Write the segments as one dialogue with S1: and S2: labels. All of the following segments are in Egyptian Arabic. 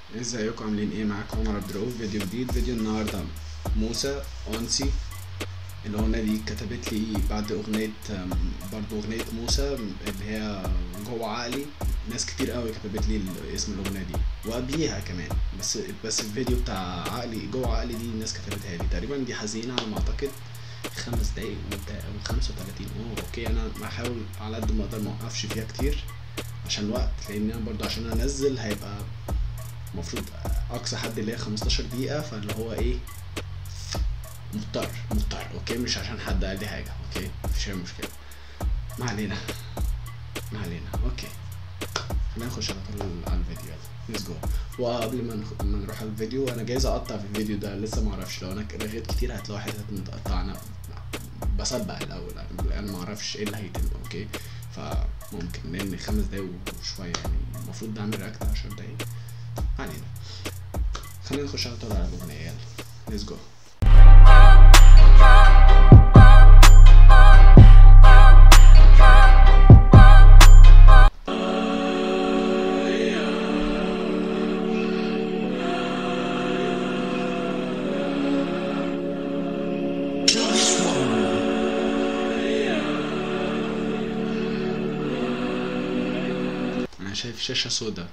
S1: ازيكم عاملين ايه معاكم عمر عبد الرؤوف فيديو جديد فيديو النهارده موسى اونسي الاغنيه دي كتبت لي بعد اغنيه أم، برضو اغنيه موسى اللي هي جوه عقلي ناس كتير قوي كتبت لي ال- اسم الاغنيه دي وقبليها كمان بس بس الفيديو بتاع عقلي جوه عقلي دي الناس كتبتها لي تقريبا دي حزينه على ما اعتقد خمس دقايق وبتاع- او 35 اوه اوكي انا بحاول على قد ما اقدر ما اوقفش فيها كتير عشان الوقت لان انا برضو عشان انزل هيبقى المفروض اقصى حد اللي هي 15 دقيقة فاللي هو ايه مضطر مضطر اوكي مش عشان حد قال لي حاجة اوكي مفيش اي مشكلة ما علينا ما علينا اوكي خلينا نخش على طول على الفيديو يلا ليتس جو وقبل ما نخ- ما نروح على الفيديو انا جايز اقطع في الفيديو ده لسه ما اعرفش لو انا رغيت كتير هتلاقوا حتت متقطعة انا بسبق الاول انا انا ما اعرفش ايه اللي هيتم اوكي فممكن لان خمس دقايق وشويه يعني المفروض نعمل رياكت 10 دقايق ما علينا خلينا نخش على طول على الاغنيه يلا ليتس جو انا شايف شاشه سودا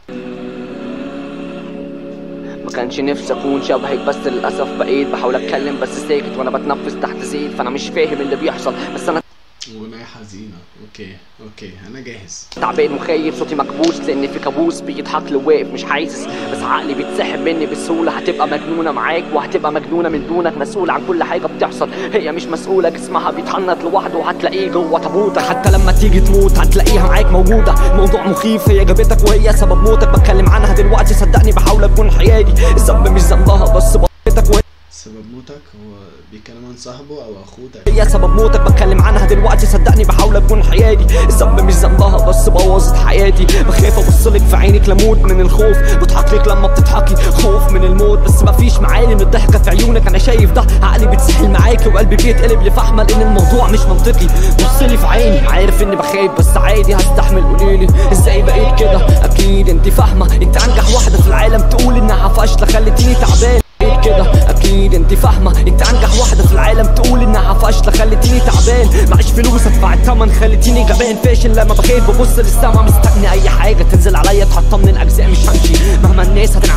S2: ما كانش نفسي اكون شبهك بس للاسف بقيت بحاول اتكلم بس ساكت وانا بتنفس تحت زيت فانا مش فاهم اللي بيحصل بس انا
S1: اغنيه حزينه اوكي اوكي انا جاهز
S2: تعبان وخايف صوتي مكبوس لان في كابوس بيضحك لي واقف مش حاسس بس عقلي بيتسحب مني بسهوله هتبقى مجنونه معاك وهتبقى مجنونه من دونك مسؤول عن كل حاجه بتحصل هي مش مسؤوله جسمها بيتحنط لوحده وهتلاقيه جوه تابوتك حتى لما تيجي تموت هتلاقيها معاك موجوده الموضوع مخيف هي جابتك وهي سبب موتك بتكلم عنها دلوقتي صدقني بحاول اكون حيادي الذنب مش ذنبها بس بطيتك وهي
S1: سبب موتك هو بيتكلم عن صاحبه او اخوه تقريبا.
S2: هي سبب موتك بتكلم عنها دلوقتي صدقني بحاول اكون حيادي الذنب مش ذنبها بس بوظت حياتي بخاف ابصلك في عينك لموت من الخوف بضحك لك لما بتضحكي خوف من الموت بس مفيش معالم الضحكه في عيونك انا شايف ده عقلي بيتسحل معاكي وقلبي بيتقلب لفحمه لان الموضوع مش منطقي بصلي في عيني عارف اني بخاف بس عادي هستحمل قوليلي ازاي بقيت كده اكيد انت فاهمه انت انجح واحده في العالم تقول انها فاشله خلتيني تعبان بقيت كده اكيد انت فاهمه انت انجح واحده في العالم تقول انها فاشله خلتيني تعبان معيش فلوس ادفع الثمن خلتيني جبان فاشل لما بخاف ببص للسما مستني اي حاجه تنزل عليا تحطها من الاجزاء مش همشي مهما الناس هتنع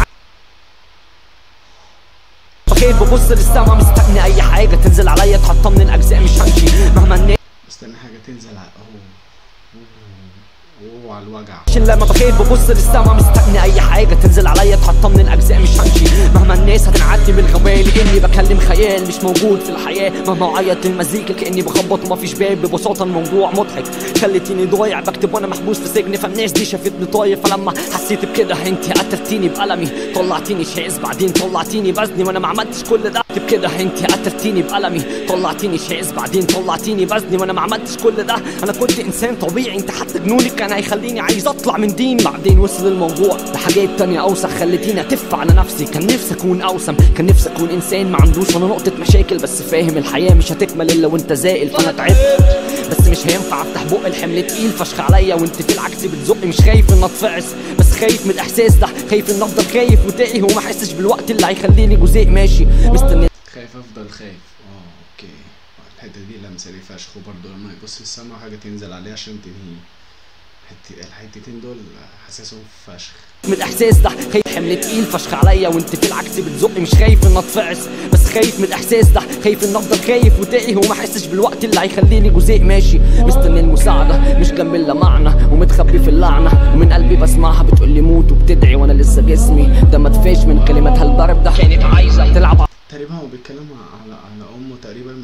S2: بخاف ببص للسما مستني اي حاجه تنزل عليا تحطها من الاجزاء مش همشي مهما الناس
S1: استنى حاجه تنزل على اهو اوه على الوجع
S2: عشان لما بخاف ببص للسما مستني اي حاجه تنزل عليا تحطها من الاجزاء مش همشي مهما الناس هتنعدي بالغوالي لاني بكلم خيال مش موجود في الحياه مهما اعيط المزيكا كاني بخبط ومفيش باب ببساطه الموضوع مضحك خليتيني ضايع بكتب وانا محبوس في سجن فالناس دي شافتني طاير فلما حسيت بكده انت قتلتيني بقلمي طلعتيني شاذ بعدين طلعتيني بزني وانا ما عملتش كل ده بكده انت قتلتيني بقلمي طلعتيني شاذ بعدين طلعتيني بزني وانا ما عملتش كل ده انا كنت انسان طبيعي انت حتى جنونك كان هيخليني عايز اطلع من ديني بعدين وصل الموضوع لحاجات تانية اوسخ خلتيني اتف على نفسي كان نفسي اكون اوسم كان نفسي اكون انسان ما عندوش ولا نقطة مشاكل بس فاهم الحياة مش هتكمل الا وانت زائل فانا تعبت بس مش هينفع افتح بق الحمل تقيل فشخ عليا وانت في العكس بتزق مش خايف ان اتفعس بس خايف من الاحساس ده خايف ان افضل خايف وتايه وما احسش بالوقت اللي هيخليني جزء ماشي مستني
S1: خايف افضل خايف اه اوكي الحته دي لمسه لي فشخ وبرضه لما يبص السما حاجه تنزل عليه عشان تنهيه الحت- الحتتين دول حاسسهم فشخ
S2: من الاحساس ده خايف حمل تقيل فشخ عليا وانت في العكس بتزق مش خايف ان اتفعس بس خايف من الاحساس ده خايف ان افضل خايف وتايه وما احسش بالوقت اللي هيخليني جزء ماشي مستني المساعده مش جنب الا معنى ومتخبي في اللعنه ومن قلبي بسمعها بتقول لي موت وبتدعي وانا لسه جسمي ده ما تفاش من كلماتها البرد ده كانت عايزه تلعب
S1: تقريبا هو بيتكلم على على امه تقريبا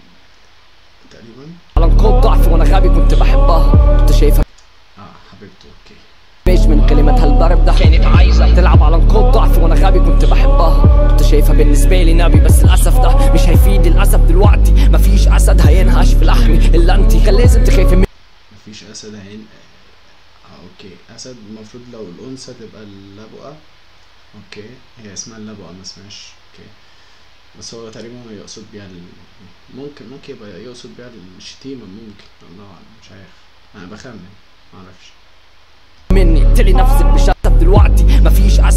S1: تقريبا
S2: على نقاط ضعفي وانا غبي كنت بحبها كنت شايفها
S1: اه حبيبته اوكي
S2: فيش من كلماتها البرد ده كانت عايزه تلعب على نقاط ضعفي وانا غبي كنت بحبها كنت شايفها بالنسبه لي نبي بس للاسف ده مش هيفيد الاسف دلوقتي مفيش اسد هينهش في لحمي الا انت كان لازم تخافي مني
S1: مفيش اسد هين اه اوكي اسد المفروض لو الانثى تبقى اللبؤه اوكي هي اسمها اللبؤه ما اسمهاش اوكي بس هو تقريبا يقصد بيها ال... ممكن ممكن يبقى يقصد بيها الشتيمة ممكن الله أعلم مش عارف أنا بخمن معرفش
S2: مني اقتلي نفسك بشتت دلوقتي مفيش اسد هي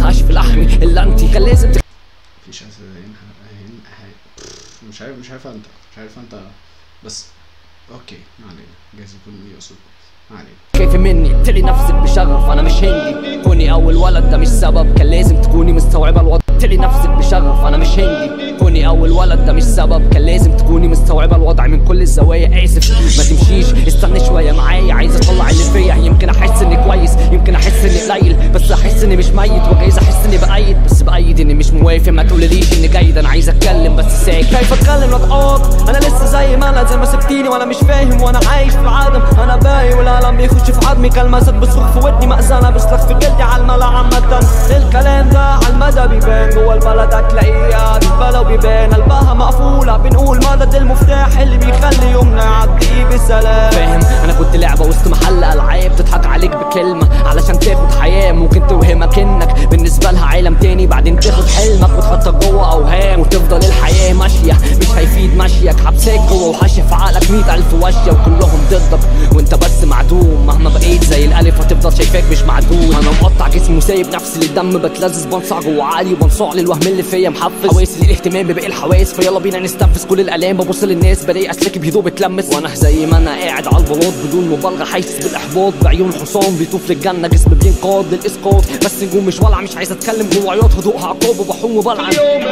S2: ملهاش في لحمي الا انت كان لازم
S1: مفيش اسئله هنا هنا هنا- مش عارف مش عارف انت مش عارف انت بس اوكي ما علينا جايز يكون يقصد ما علينا
S2: خايفة مني اقتلي نفسك بشغف انا مش هندي كوني اول ولد ده مش سبب كان لازم تكوني مستوعبة الوضع اقتلي نفسك بشغف انا مش هندي كوني اول ولد ده مش سبب كان لازم تكوني مستوعبة الوضع من كل الزوايا اسف ما تمشيش استني شوية معايا عايز اطلع اللي فيا يمكن احس اني كويس يمكن احس اني قليل بس احس اني مش ميت وجايز احس اني بايد بس بايد اني مش موافق ما تقوليليش اني جيد انا عايز اتكلم بس ساكت كيف اتكلم لا تعاق انا لسه زي ما انا زي ما سبتيني وانا مش فاهم وانا عايش في العدم انا باقي والالم بيخش في عظمي كلمسات بتصرخ في ودني مأذنة بصرخ في جلدي على الملا عامة الكلام ده على المدى بيبان جوا البلد هتلاقيها بيتبلى وبيبان قلبها مقفولة بنقول مدد المفتاح اللي بيخلي يومنا يعدي بسلام فاهم انا كنت لعبة وسط محل العاب تضحك عليك بكلمة علشان تاخد حياة ممكن توهمك انك بالنسبة لها عالم تاني بعدين تاخد حلمك وتحطك جوه اوهام وتفضل الحياة ماشية مش هيفيد مشيك حبساك جوه وحاشية في عقلك مية الف وشية وكلهم ضدك وانت بس معدوم مهما بقيت زي الالف هتفضل شايفاك مش معدوم انا مقطع جسمي وسايب نفسي للدم بتلذذ بنصع جوه عقلي وبنصاع للوهم اللي فيا محفز حواسي للاهتمام بباقي الحواس فيلا بينا نستنفذ كل الالام ببص للناس بلاقي اسلاكي بهدوء بتلمس وانا زي ما انا قاعد على البلاط بدون مبالغه حاسس بالاحباط بعيون حصان بيطوف للجنه جسم بينقاد للاسقاط بس نجوم مش ولع مش عايز اتكلم جوه عياط هدوء عقاب وبحوم وبلعن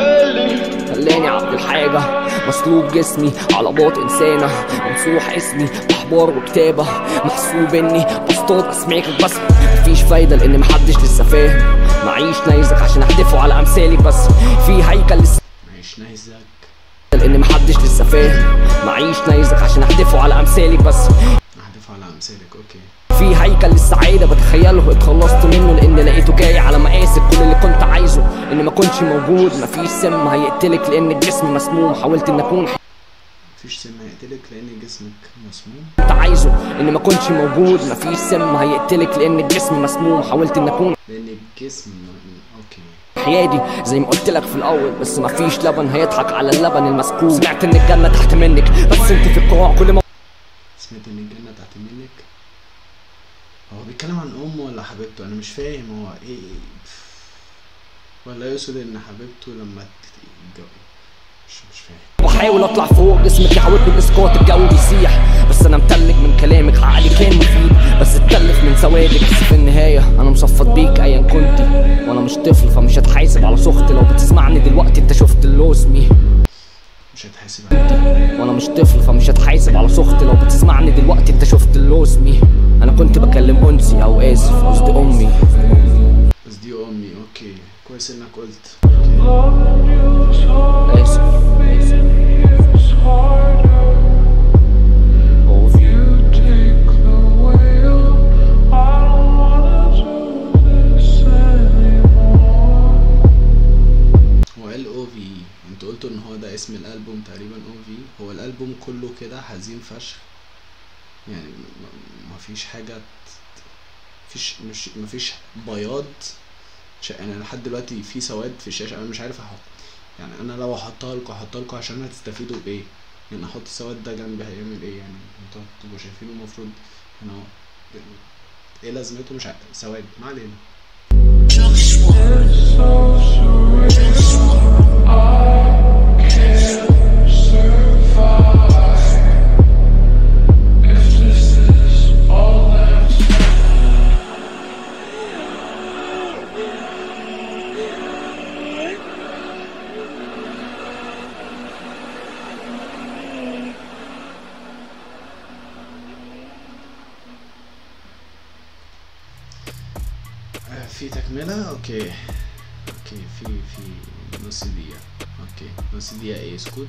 S2: خلاني عبد الحاجة مصلوب جسمي على باط إنسانة ممسوح اسمي بأحبار وكتابة محسوب إني بصطاد أسماكك بس مفيش فايدة لأن محدش لسه فاهم معيش نيزك عشان أحدفه على أمثالك بس في هيكل لسه
S1: معيش نايزك
S2: لأن محدش لسه فاهم معيش نيزك عشان أحدفه على أمثالك بس
S1: احدف على امثالك اوكي
S2: في هيكل للسعادة بتخيله اتخلصت منه لان لقيته جاي على مقاسك كل اللي كنت عايزه ان ما كنتش موجود مفيش سم هيقتلك لان الجسم مسموم حاولت ان اكون
S1: مفيش سم هيقتلك لان جسمك مسموم
S2: انت عايزه ان ما كنتش موجود مفيش سم هيقتلك لان الجسم مسموم حاولت ان اكون
S1: لان الجسم م- اوكي
S2: حيادي زي ما قلت لك في الاول بس مفيش لبن هيضحك على اللبن المسكوب سمعت ان الجنه تحت منك بس انت في القاع كل ما
S1: سمعت ان الجنة تحت منك هو بيتكلم عن امه ولا حبيبته انا مش فاهم هو ايه ولا يقصد ان حبيبته لما تتجوز مش مش فاهم
S2: بحاول اطلع فوق جسمك يحاولني الاسقاط الجو بيسيح بس انا متلج من كلامك عقلي كان مفيد بس اتكلف من سوادك بس في النهايه انا مصفط بيك ايا كنت وانا مش طفل فمش هتحاسب على سخطي لو بتسمعني دلوقتي انت شفت اللي اسمي
S1: مش هتحاسب عليه
S2: وانا مش طفل فمش هتحاسب على سخطي لو بتسمعني دلوقتي انت شفت اللي اسمي انا كنت بكلم انسي او اسف قصدي امي
S1: بس دي امي اوكي كويس انك قلت
S2: اسف
S1: هو ال او في انتوا قلتوا ان هو ده اسم الالبوم تقريبا او في هو الالبوم كله كده حزين فشخ يعني م- مفيش حاجه ت- مفيش مش مفيش بياض ش- يعني لحد دلوقتي في سواد في الشاشه انا مش عارف احط يعني انا لو احطها لكم احطها لكم عشان هتستفيدوا بايه يعني احط السواد ده جنبي هيعمل ايه يعني انتوا هتبقوا شايفينه المفروض هنا اهو ايه لازمته مش عارف سواد ما علينا آه، في تكملة اوكي اوكي في في نص دقيقة اوكي نص دقيقة ايه اسكت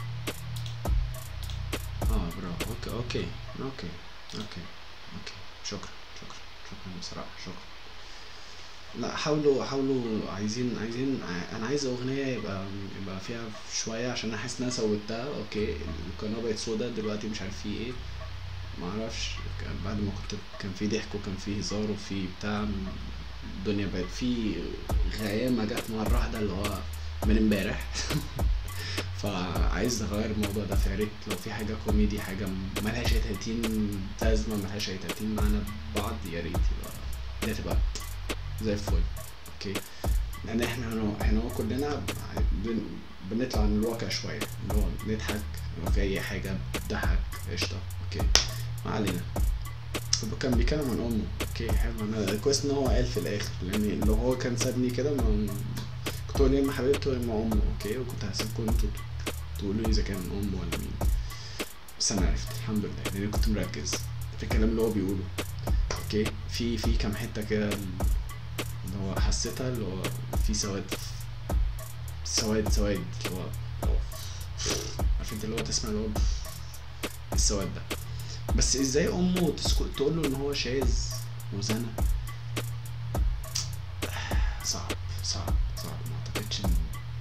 S1: اه برافو اوكي اوكي اوكي اوكي اوكي شكرا شكرا شكرا بصراحة شكرا لا حاولوا حاولوا عايزين عايزين ع- انا عايز اغنية يبقى يبقى فيها شوية عشان انا حاسس ان انا سويتها اوكي القناة بقت سودا دلوقتي مش عارف في ايه معرفش كان بعد ما كنت كان في ضحك وكان في هزار وفي بتاع الدنيا بقت في غيامة جت مرة واحدة اللي هو من امبارح فعايز نغير الموضوع ده فيا ريت لو في حاجة كوميدي حاجة ملهاش أي تلاتين لازمة ملهاش أي تلاتين معنى بعض يا ريت يبقى دي هتبقى زي الفل اوكي لان احنا هنا احنا هو كلنا بن... بنطلع من الواقع شويه اللي هو نضحك لو في اي حاجه بتضحك قشطه اوكي ما علينا هو كان بيتكلم عن امه اوكي حلو انا كويس ان هو قال في الاخر لان لو هو كان سابني كده ما كنت اقول يا اما حبيبته يا اما امه اوكي وكنت هسيبكم انتوا تقولوا لي اذا كان امه ولا مين بس انا عرفت الحمد لله لان أنا كنت مركز في الكلام اللي هو بيقوله اوكي في في كام حته كده اللي هو حسيتها اللي هو في سواد سواد سواد اللي هو اللي هو عارف انت اللي هو تسمع اللي هو السواد ده بس ازاي امه تسكت تقول له ان هو شاذ وزنا صعب صعب صعب ما اعتقدش ان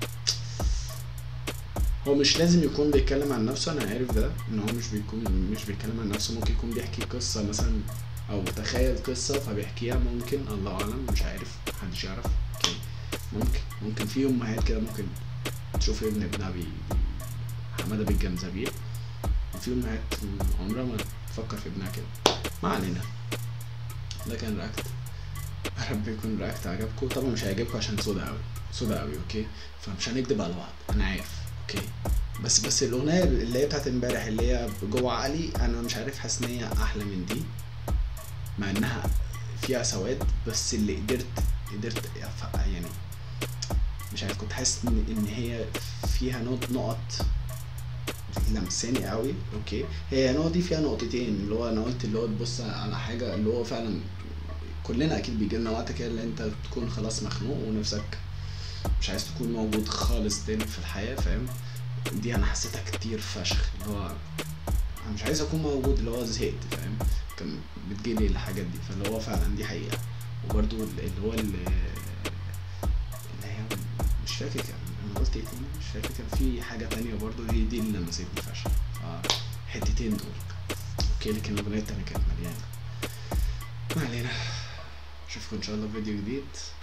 S1: هو مش لازم يكون بيتكلم عن نفسه انا عارف ده ان هو مش بيكون مش بيتكلم عن نفسه ممكن يكون بيحكي قصة مثلا او تخيل قصة فبيحكيها ممكن الله اعلم مش عارف محدش يعرف اوكي ممكن ممكن في امهات كده ممكن تشوف ابن ابنها بي حمادة بالجنزبيل وفي امهات عمرها ما تفكر في ابنها كده ما علينا ده كان رياكت يا رب يكون رياكت عجبكم طبعا مش هيعجبكم عشان سودا قوي سودا قوي اوكي فمش هنكدب على بعض انا عارف اوكي بس بس الاغنيه اللي هي بتاعت امبارح اللي هي جوه عقلي انا مش عارف حاسس ان هي احلى من دي مع انها فيها سواد بس اللي قدرت قدرت أف- يعني مش عارف كنت حاسس ان ان هي فيها نقط نقط لمساني قوي اوكي هي النقط دي فيها نقطتين اللي هو انا قلت اللي هو تبص على حاجه اللي هو فعلا كلنا اكيد بيجي لنا وقت كده اللي انت تكون خلاص مخنوق ونفسك مش عايز تكون موجود خالص تاني في الحياه فاهم دي انا حسيتها كتير فشخ اللي هو انا مش عايز اكون موجود اللي هو زهقت فاهم كان بتجيلي الحاجات دي فاللي هو فعلا دي حقيقه وبرده اللي هو اللي, اللي هي مش فاكر كان انا قلت ايه تاني مش فاكر كان في حاجه تانية برضه دي دي اللي لمستني فشخ اه الحتتين دول اوكي لكن الاغنيه التانية كانت مليانه ما علينا اشوفكم ان شاء الله في فيديو جديد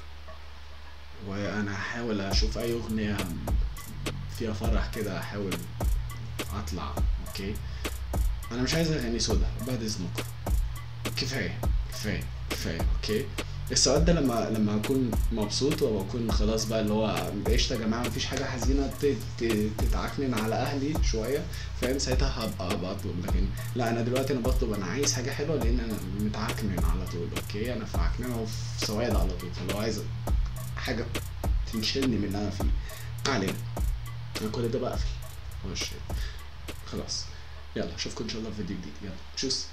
S1: وانا هحاول اشوف اي اغنيه فيها فرح كده احاول اطلع اوكي انا مش عايز اغني سودا بعد اذنكم كفايه كفايه كفايه اوكي السؤال ده لما لما اكون مبسوط واكون خلاص بقى اللي هو قشطه يا جماعه مفيش حاجه حزينه ت- ت- تتعكنن على اهلي شويه فاهم ساعتها هبقى ابقى اطلب لكن لا انا دلوقتي انا بطلب انا عايز حاجه حلوه لان انا متعكنن على طول اوكي انا في عكننه وفي سواد على طول فلو عايز حاجه تنشلني من اللي انا فيه ما علينا انا كل ده بقفل وش خلاص يلا اشوفكم ان شاء الله في فيديو جديد يلا تشوس